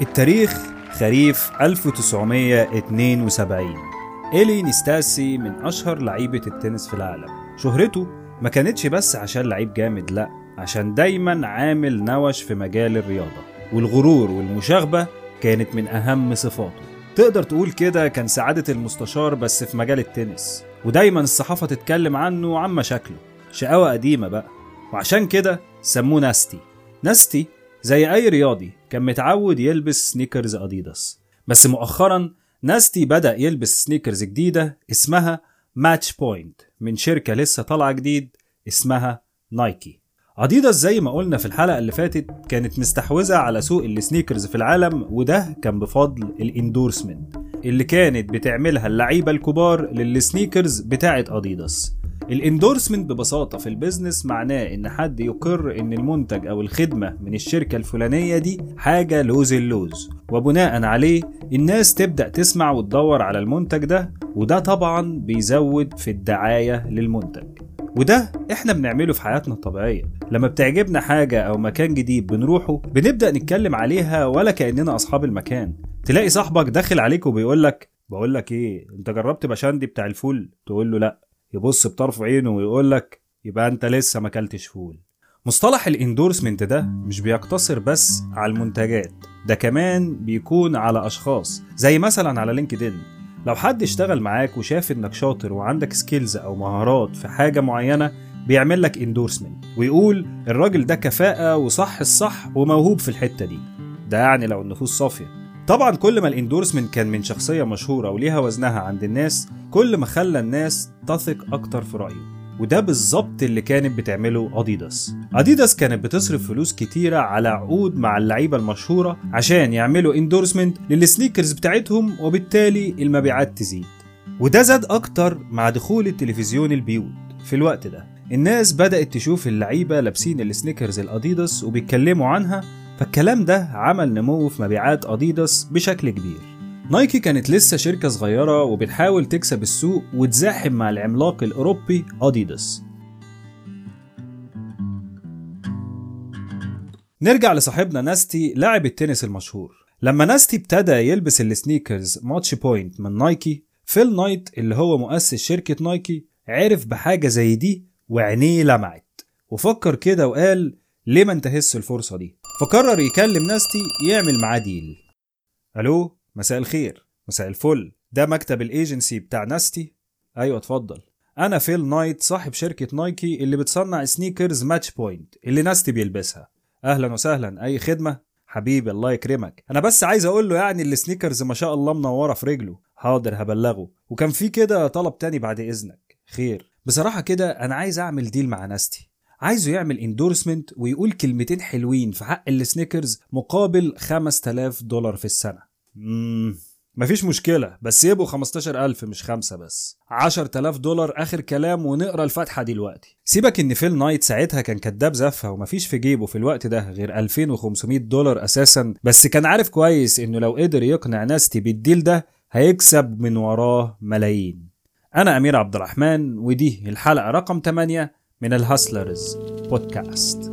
التاريخ خريف 1972 إيلي نيستاسي من أشهر لعيبة التنس في العالم شهرته ما كانتش بس عشان لعيب جامد لأ عشان دايما عامل نوش في مجال الرياضة والغرور والمشاغبة كانت من أهم صفاته تقدر تقول كده كان سعادة المستشار بس في مجال التنس ودايما الصحافة تتكلم عنه وعن مشاكله شقاوة قديمة بقى وعشان كده سموه ناستي ناستي زي أي رياضي كان متعود يلبس سنيكرز أديداس بس مؤخرا ناستي بدأ يلبس سنيكرز جديدة اسمها ماتش بوينت من شركة لسه طالعة جديد اسمها نايكي اديداس زي ما قلنا في الحلقة اللي فاتت كانت مستحوذة على سوق السنيكرز في العالم وده كان بفضل الاندورسمنت اللي كانت بتعملها اللعيبة الكبار للسنيكرز بتاعة اديداس الاندورسمنت ببساطة في البيزنس معناه ان حد يقر ان المنتج او الخدمة من الشركة الفلانية دي حاجة لوز اللوز وبناء عليه الناس تبدأ تسمع وتدور على المنتج ده وده طبعا بيزود في الدعاية للمنتج وده احنا بنعمله في حياتنا الطبيعية لما بتعجبنا حاجة او مكان جديد بنروحه بنبدأ نتكلم عليها ولا كأننا اصحاب المكان تلاقي صاحبك داخل عليك وبيقولك بقولك ايه انت جربت بشندي بتاع الفول تقول له لا يبص بطرف عينه ويقولك يبقى انت لسه ما اكلتش فول مصطلح الاندورسمنت ده مش بيقتصر بس على المنتجات ده كمان بيكون على اشخاص زي مثلا على لينكدين لو حد اشتغل معاك وشاف انك شاطر وعندك سكيلز او مهارات في حاجه معينه بيعمل لك اندورسمنت ويقول الراجل ده كفاءه وصح الصح وموهوب في الحته دي ده يعني لو النفوس صافيه طبعا كل ما الاندورسمنت كان من شخصيه مشهوره وليها وزنها عند الناس كل ما خلى الناس تثق اكتر في رايه وده بالظبط اللي كانت بتعمله اديداس اديداس كانت بتصرف فلوس كتيره على عقود مع اللعيبه المشهوره عشان يعملوا اندورسمنت للسنيكرز بتاعتهم وبالتالي المبيعات تزيد وده زاد اكتر مع دخول التلفزيون البيوت في الوقت ده الناس بدأت تشوف اللعيبة لابسين السنيكرز الأديداس وبيتكلموا عنها فالكلام ده عمل نمو في مبيعات أديداس بشكل كبير نايكي كانت لسه شركة صغيرة وبتحاول تكسب السوق وتزاحم مع العملاق الأوروبي أديداس نرجع لصاحبنا ناستي لاعب التنس المشهور لما ناستي ابتدى يلبس السنيكرز ماتش بوينت من نايكي فيل نايت اللي هو مؤسس شركة نايكي عرف بحاجة زي دي وعينيه لمعت وفكر كده وقال ليه ما انتهزش الفرصة دي فقرر يكلم ناستي يعمل معاه ديل الو مساء الخير مساء الفل ده مكتب الايجنسي بتاع ناستي ايوه اتفضل انا فيل نايت صاحب شركة نايكي اللي بتصنع سنيكرز ماتش بوينت اللي ناستي بيلبسها اهلا وسهلا اي خدمة حبيبي الله يكرمك انا بس عايز اقول له يعني السنيكرز ما شاء الله منورة في رجله حاضر هبلغه وكان في كده طلب تاني بعد اذنك خير بصراحة كده انا عايز اعمل ديل مع ناستي عايزه يعمل اندورسمنت ويقول كلمتين حلوين في حق السنيكرز مقابل 5000 دولار في السنة مم. مفيش مشكلة بس يبقوا 15000 مش خمسة بس 10000 دولار آخر كلام ونقرا الفاتحة دلوقتي سيبك إن فيل نايت ساعتها كان كداب زفة ومفيش في جيبه في الوقت ده غير 2500 دولار أساسا بس كان عارف كويس إنه لو قدر يقنع ناستي بالديل ده هيكسب من وراه ملايين أنا أمير عبد الرحمن ودي الحلقة رقم 8 من الهاسلرز بودكاست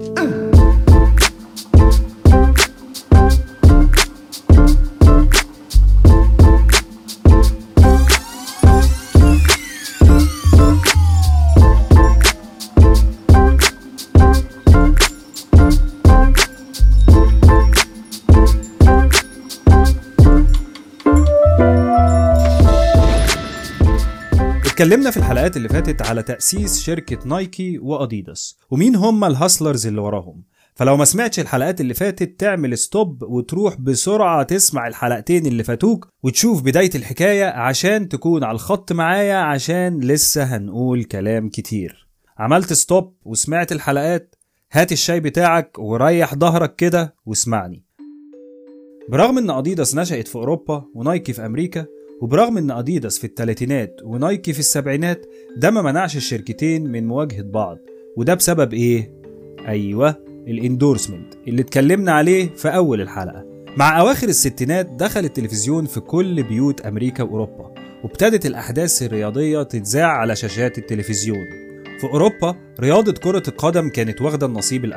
اتكلمنا في الحلقات اللي فاتت على تأسيس شركة نايكي وأديداس ومين هم الهاسلرز اللي وراهم فلو ما سمعتش الحلقات اللي فاتت تعمل ستوب وتروح بسرعة تسمع الحلقتين اللي فاتوك وتشوف بداية الحكاية عشان تكون على الخط معايا عشان لسه هنقول كلام كتير عملت ستوب وسمعت الحلقات هات الشاي بتاعك وريح ظهرك كده واسمعني برغم ان اديداس نشأت في اوروبا ونايكي في امريكا وبرغم ان اديداس في الثلاثينات ونايكي في السبعينات ده ما منعش الشركتين من مواجهة بعض وده بسبب ايه؟ ايوه الاندورسمنت اللي اتكلمنا عليه في اول الحلقة مع اواخر الستينات دخل التلفزيون في كل بيوت امريكا واوروبا وابتدت الاحداث الرياضية تتذاع على شاشات التلفزيون في اوروبا رياضة كرة القدم كانت واخدة النصيب الاسد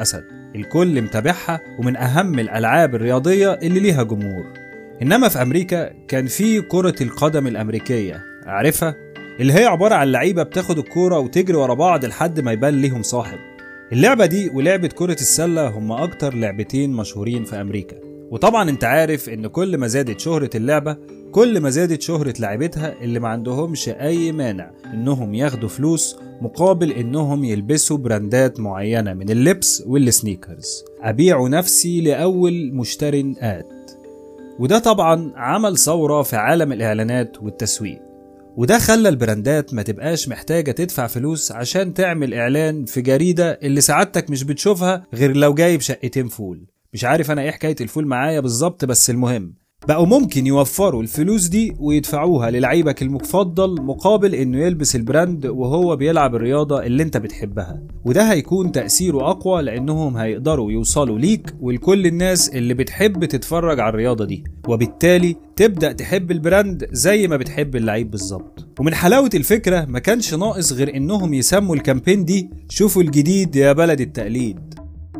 الكل متابعها ومن أهم الألعاب الرياضية اللي ليها جمهور إنما في أمريكا كان في كرة القدم الأمريكية عارفها؟ اللي هي عبارة عن لعيبة بتاخد الكورة وتجري ورا بعض لحد ما يبان ليهم صاحب اللعبة دي ولعبة كرة السلة هما أكتر لعبتين مشهورين في أمريكا وطبعا انت عارف ان كل ما زادت شهرة اللعبة كل ما زادت شهرة لعبتها اللي ما عندهمش أي مانع إنهم ياخدوا فلوس مقابل إنهم يلبسوا براندات معينة من اللبس والسنيكرز أبيع نفسي لأول مشتر آت وده طبعا عمل ثورة في عالم الإعلانات والتسويق وده خلى البراندات ما تبقاش محتاجة تدفع فلوس عشان تعمل إعلان في جريدة اللي سعادتك مش بتشوفها غير لو جايب شقتين فول مش عارف أنا إيه حكاية الفول معايا بالظبط بس المهم بقوا ممكن يوفروا الفلوس دي ويدفعوها للعيبك المفضل مقابل انه يلبس البراند وهو بيلعب الرياضة اللي انت بتحبها وده هيكون تأثيره اقوى لانهم هيقدروا يوصلوا ليك ولكل الناس اللي بتحب تتفرج على الرياضة دي وبالتالي تبدأ تحب البراند زي ما بتحب اللعيب بالظبط ومن حلاوة الفكرة ما كانش ناقص غير انهم يسموا الكامبين دي شوفوا الجديد يا بلد التقليد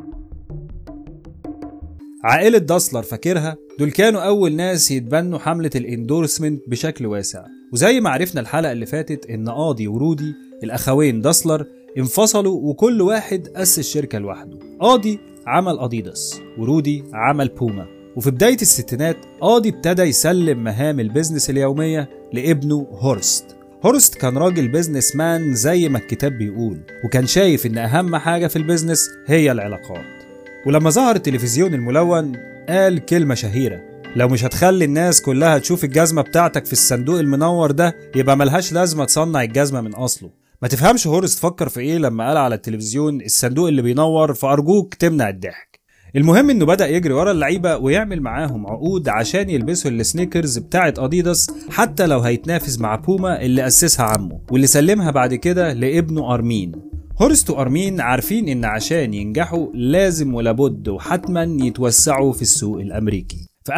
عائلة داسلر فاكرها؟ دول كانوا أول ناس يتبنوا حملة الاندورسمنت بشكل واسع وزي ما عرفنا الحلقة اللي فاتت إن قاضي ورودي الأخوين داسلر انفصلوا وكل واحد أسس شركة لوحده قاضي عمل أديداس ورودي عمل بوما وفي بداية الستينات قاضي ابتدى يسلم مهام البيزنس اليومية لابنه هورست هورست كان راجل بيزنس مان زي ما الكتاب بيقول وكان شايف ان اهم حاجة في البيزنس هي العلاقات ولما ظهر التلفزيون الملون قال كلمة شهيرة لو مش هتخلي الناس كلها تشوف الجزمة بتاعتك في الصندوق المنور ده يبقى ملهاش لازمة تصنع الجزمة من أصله ما تفهمش هورست فكر في ايه لما قال على التلفزيون الصندوق اللي بينور فأرجوك تمنع الضحك المهم انه بدأ يجري ورا اللعيبة ويعمل معاهم عقود عشان يلبسوا السنيكرز بتاعة اديداس حتى لو هيتنافس مع بوما اللي أسسها عمه واللي سلمها بعد كده لابنه أرمين هورست وأرمين عارفين إن عشان ينجحوا لازم ولابد وحتما يتوسعوا في السوق الأمريكي في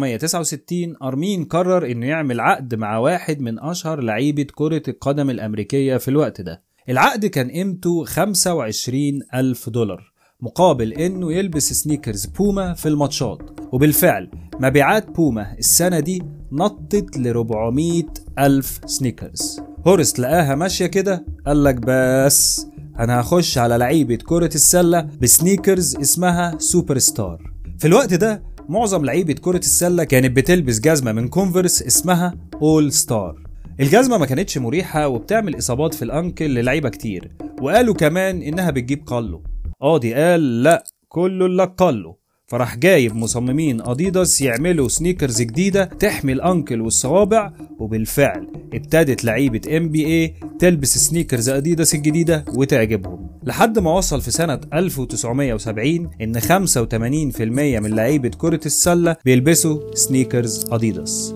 1969 أرمين قرر إنه يعمل عقد مع واحد من أشهر لعيبة كرة القدم الأمريكية في الوقت ده العقد كان قيمته 25 ألف دولار مقابل إنه يلبس سنيكرز بوما في الماتشات وبالفعل مبيعات بوما السنة دي نطت ل 400 ألف سنيكرز هورست لقاها ماشية كده قال لك بس انا هخش على لعيبه كره السله بسنيكرز اسمها سوبر ستار في الوقت ده معظم لعيبه كره السله كانت بتلبس جزمه من كونفرس اسمها اول ستار الجزمه ما كانتش مريحه وبتعمل اصابات في الانكل للعيبه كتير وقالوا كمان انها بتجيب قلو قاضي قال لا كله الا قلو فراح جايب مصممين اديداس يعملوا سنيكرز جديده تحمي الانكل والصوابع وبالفعل ابتدت لعيبه ام بي اي تلبس سنيكرز اديداس الجديده وتعجبهم لحد ما وصل في سنه 1970 ان 85% من لعيبه كره السله بيلبسوا سنيكرز اديداس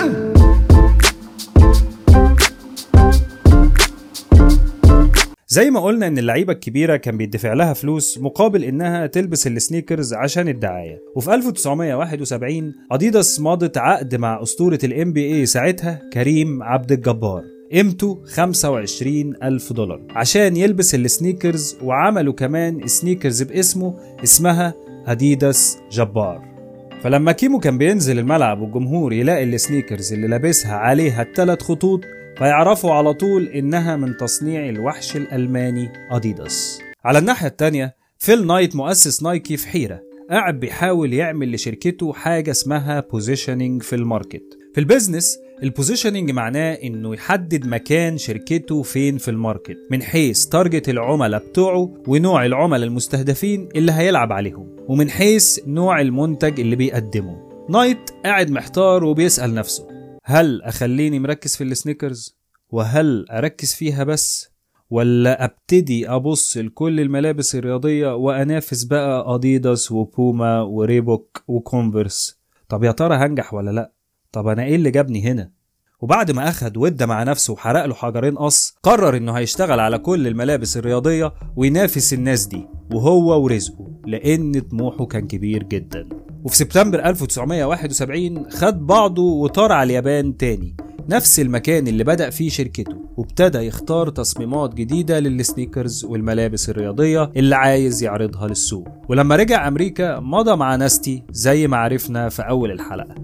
زي ما قلنا ان اللعيبه الكبيره كان بيدفع لها فلوس مقابل انها تلبس السنيكرز عشان الدعايه وفي 1971 اديداس مضت عقد مع اسطوره الام بي اي ساعتها كريم عبد الجبار قيمته 25 ألف دولار عشان يلبس السنيكرز وعملوا كمان سنيكرز باسمه اسمها أديداس جبار فلما كيمو كان بينزل الملعب والجمهور يلاقي السنيكرز اللي لابسها عليها الثلاث خطوط فيعرفوا على طول إنها من تصنيع الوحش الألماني أديداس على الناحية التانية فيل نايت مؤسس نايكي في حيرة قاعد بيحاول يعمل لشركته حاجة اسمها بوزيشننج في الماركت في البيزنس البوزيشننج معناه انه يحدد مكان شركته فين في الماركت من حيث تارجت العملاء بتوعه ونوع العملاء المستهدفين اللي هيلعب عليهم ومن حيث نوع المنتج اللي بيقدمه نايت قاعد محتار وبيسأل نفسه هل أخليني مركز في السنيكرز وهل أركز فيها بس ولا ابتدي ابص لكل الملابس الرياضيه وانافس بقى اديداس وبوما وريبوك وكونفرس طب يا ترى هنجح ولا لا طب انا ايه اللي جابني هنا وبعد ما اخد ودة مع نفسه وحرق له حجرين قص قرر انه هيشتغل على كل الملابس الرياضية وينافس الناس دي وهو ورزقه لان طموحه كان كبير جدا وفي سبتمبر 1971 خد بعضه وطار على اليابان تاني نفس المكان اللي بدأ فيه شركته وابتدى يختار تصميمات جديدة للسنيكرز والملابس الرياضية اللي عايز يعرضها للسوق ولما رجع أمريكا مضى مع ناستي زي ما عرفنا في أول الحلقة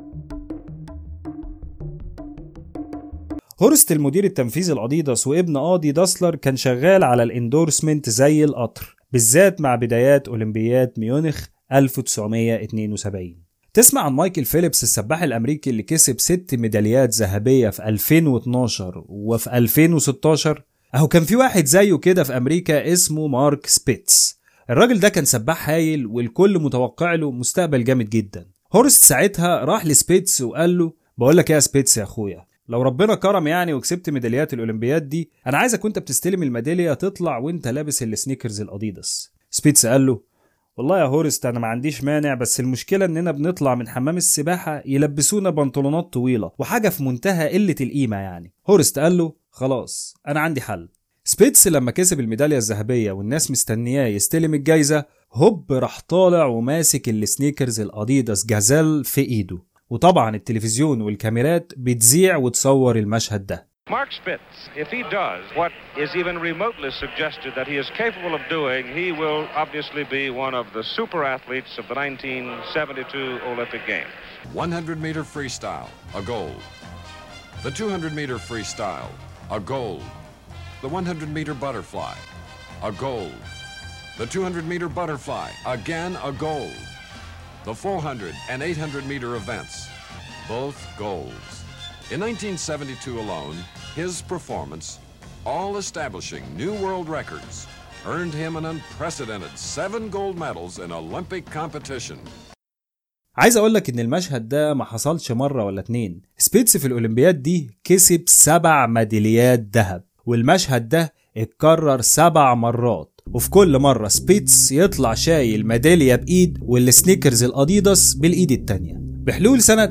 هورست المدير التنفيذي الاديداس وابن قاضي داسلر كان شغال على الاندورسمنت زي القطر بالذات مع بدايات اولمبياد ميونخ 1972 تسمع عن مايكل فيليبس السباح الامريكي اللي كسب ست ميداليات ذهبيه في 2012 وفي 2016 اهو كان في واحد زيه كده في امريكا اسمه مارك سبيتس الراجل ده كان سباح هايل والكل متوقع له مستقبل جامد جدا هورست ساعتها راح لسبيتس وقال له بقول لك ايه يا سبيتس يا اخويا لو ربنا كرم يعني وكسبت ميداليات الاولمبياد دي انا عايزك وانت بتستلم الميداليه تطلع وانت لابس السنيكرز الاديداس سبيتس قال له والله يا هورست انا ما عنديش مانع بس المشكله اننا بنطلع من حمام السباحه يلبسونا بنطلونات طويله وحاجه في منتهى قله القيمه يعني هورست قال له خلاص انا عندي حل سبيتس لما كسب الميداليه الذهبيه والناس مستنياه يستلم الجايزه هوب راح طالع وماسك السنيكرز الاديداس جازال في ايده وطبعا التلفزيون والكاميرات بتذيع وتصور المشهد ده Mark Spitz, if he does what is even remotely suggested that he is capable of doing, he will obviously be one of the super athletes of the 1972 Olympic Games. 100 meter freestyle, a gold. The 200 meter freestyle, a gold. The 100 meter butterfly, a gold. The 200 meter butterfly, again a gold. The 400 and 800 meter events, both golds. In 1972 alone, his performance, all establishing new world records, earned him an unprecedented seven gold medals in Olympic competition. عايز اقول لك ان المشهد ده ما حصلش مره ولا اتنين سبيتس في الاولمبياد دي كسب سبع ميداليات ذهب والمشهد ده اتكرر سبع مرات وفي كل مرة سبيتس يطلع شايل ميدالية بإيد والسنيكرز الأديداس بالإيد التانية بحلول سنة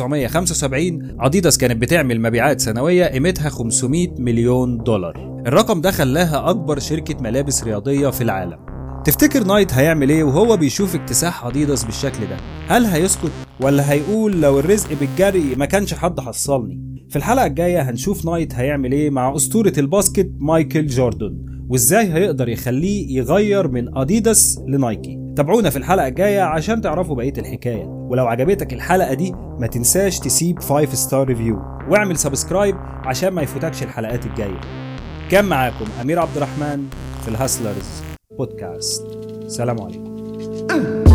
1975 أديداس كانت بتعمل مبيعات سنوية قيمتها 500 مليون دولار الرقم ده خلاها أكبر شركة ملابس رياضية في العالم تفتكر نايت هيعمل ايه وهو بيشوف اكتساح اديداس بالشكل ده هل هيسكت ولا هيقول لو الرزق بالجري ما كانش حد حصلني في الحلقه الجايه هنشوف نايت هيعمل ايه مع اسطوره الباسكت مايكل جوردن وازاي هيقدر يخليه يغير من اديداس لنايكي تابعونا في الحلقه الجايه عشان تعرفوا بقيه الحكايه ولو عجبتك الحلقه دي ما تنساش تسيب 5 ستار ريفيو واعمل سبسكرايب عشان ما يفوتكش الحلقات الجايه كان معاكم امير عبد الرحمن في الهاسلرز بودكاست سلام عليكم